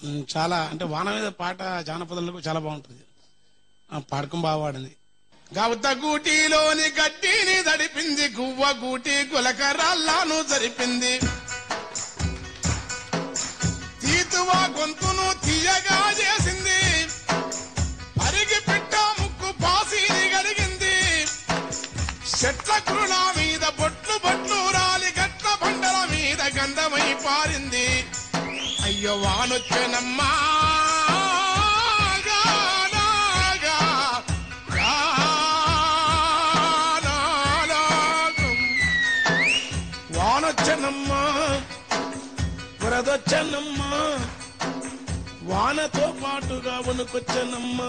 ఉమ్, చాలా అంటే వాన మీద పాట జానపదాలకు చాలా బాగుంటుంది ఆ, పాడకం బాగా పాడింది గవత గూటిలోని గడ్డిని దడిపింది గువ్వ గూటి గులకరాల్లాను జరిపింది తీతువా గొంతును తీయగా చేసింది అరిగి పెట్ట ముక్కు పాసిని గడిగింది చెట్ల కురుల మీద బొట్లు బొట్లు రాలి గట్ల బండల మీద గంధమై పారింది అయ్యో వానొచ్చెనమ్మా గానాగా, గానాలాగం. వానొచ్చెనమ్మా వరదొచ్చెనమ్మా వానతో పాటుగా వణుకొచ్చెనమ్మా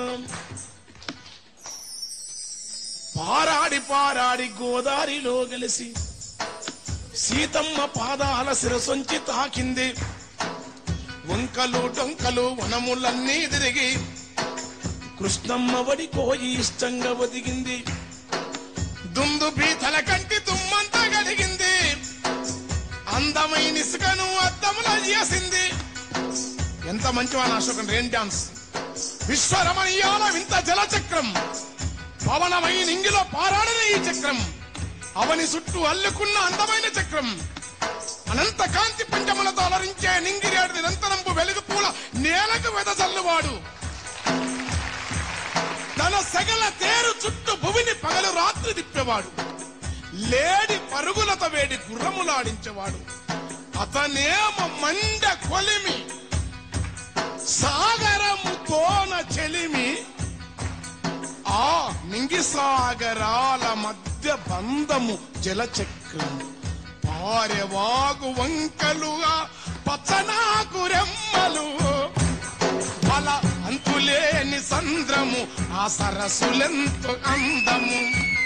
పారాడి పారాడి గోదారిలో గెలిసి సీతమ్మ పాదాల శిరసొంచి తాకింది వంకలు డొంకలు వనములన్నీ తిరిగి కృష్ణమ్మ వడి కోయి ఇష్టంగా ఒదిగింది దుందు పీతల కంటి దుమ్మంతా గడిగింది అందమైన ఇసుకను అద్దముల చేసింది ఎంత మంచివాన అశోకన్ రెయిన్ డాన్స్ విశ్వరమణీయాల వింత జలచక్రం పవనమై నింగిలో పారాడిన ఈ చక్రం అవని చుట్టూ అల్లుకున్న అందమైన చక్రం అనంత కాంతి పంచములతో అలరించే నింగిరేడు నిరంతరంపు వెలుగు పూల నేలకు వెదజల్లువాడు తన సగల తేరు చుట్టూ భువిని పగలు రాత్రి తిప్పేవాడు లేడి పరుగులతో వేడి గుర్రములాడించేవాడు అతనేమో మండ కొలిమి సాగరము తోన చెలిమి ఆ నింగి సాగరాల మధ్య బంధము జలచక్రం పారెవాగు వంకలుగా పచ్చనాకు రెమ్మలు అల అంతులేని సంద్రము ఆ సరస్సులెంతో అందము